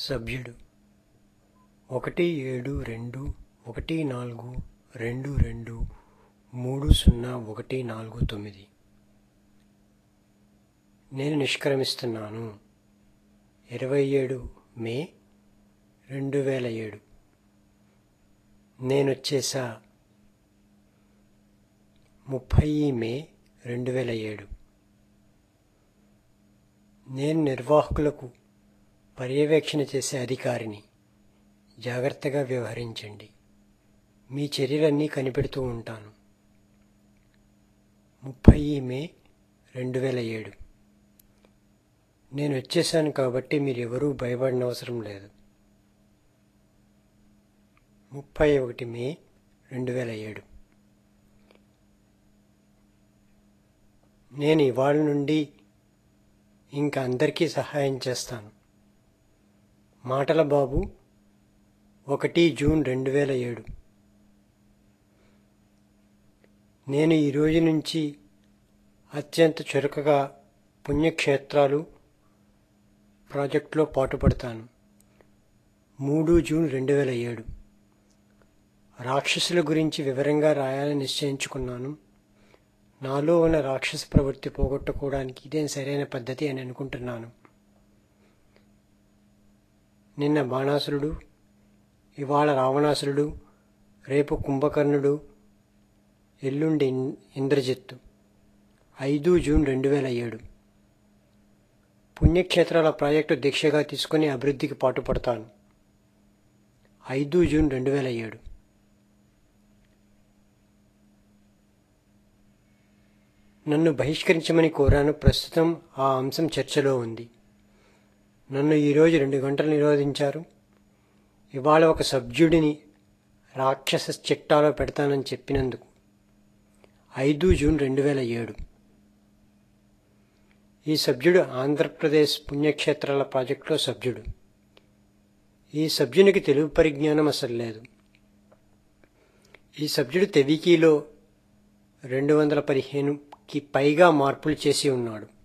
సభ్యుడు ఒకటి ఏడు రెండు ఒకటి నాలుగు రెండు రెండు మూడు సున్నా ఒకటి నాలుగు తొమ్మిది నేను నిష్క్రమిస్తున్నాను ఇరవై ఏడు మే రెండు వేల ఏడు నేనొచ్చేసా ముప్పై మే రెండు వేల ఏడు నేను నిర్వాహకులకు పర్యవేక్షణ చేసే అధికారిని జాగ్రత్తగా వ్యవహరించండి మీ చర్యలన్నీ కనిపెడుతూ ఉంటాను ముప్పై మే రెండు వేల ఏడు నేను వచ్చేసాను కాబట్టి మీరు ఎవరూ భయపడిన అవసరం లేదు ముప్పై ఒకటి మే రెండు వేల ఏడు నేను ఇవాళ నుండి ఇంకా అందరికీ సహాయం చేస్తాను మాటల బాబు ఒకటి జూన్ రెండు వేల ఏడు నేను ఈ రోజు నుంచి అత్యంత చురుకగా పుణ్యక్షేత్రాలు ప్రాజెక్టులో పాటుపడతాను మూడు జూన్ రెండు వేల ఏడు రాక్షసుల గురించి వివరంగా రాయాలని నిశ్చయించుకున్నాను నాలో ఉన్న రాక్షస ప్రవృత్తి పోగొట్టుకోవడానికి ఇదే సరైన పద్ధతి అని అనుకుంటున్నాను నిన్న బాణాసురుడు ఇవాళ రావణాసురుడు రేపు కుంభకర్ణుడు ఎల్లుండి ఇంద్రజిత్తు ఐదు జూన్ రెండు వేల ఏడు పుణ్యక్షేత్రాల ప్రాజెక్టు దీక్షగా తీసుకుని అభివృద్ధికి పాటుపడతాను ఐదు జూన్ రెండు వేల ఏడు నన్ను బహిష్కరించమని కోరాను ప్రస్తుతం ఆ అంశం చర్చలో ఉంది నన్ను ఈరోజు రెండు గంటలు నిరోధించారు ఇవాళ ఒక సభ్యుడిని రాక్షస చిట్టాలో పెడతానని చెప్పినందుకు ఐదు జూన్ రెండు వేల ఏడు ఈ సభ్యుడు ఆంధ్రప్రదేశ్ పుణ్యక్షేత్రాల ప్రాజెక్టులో సభ్యుడు ఈ సభ్యునికి తెలుగు పరిజ్ఞానం అసలు లేదు ఈ సభ్యుడు తెవికీలో రెండు వందల పదిహేనుకి పైగా మార్పులు చేసి ఉన్నాడు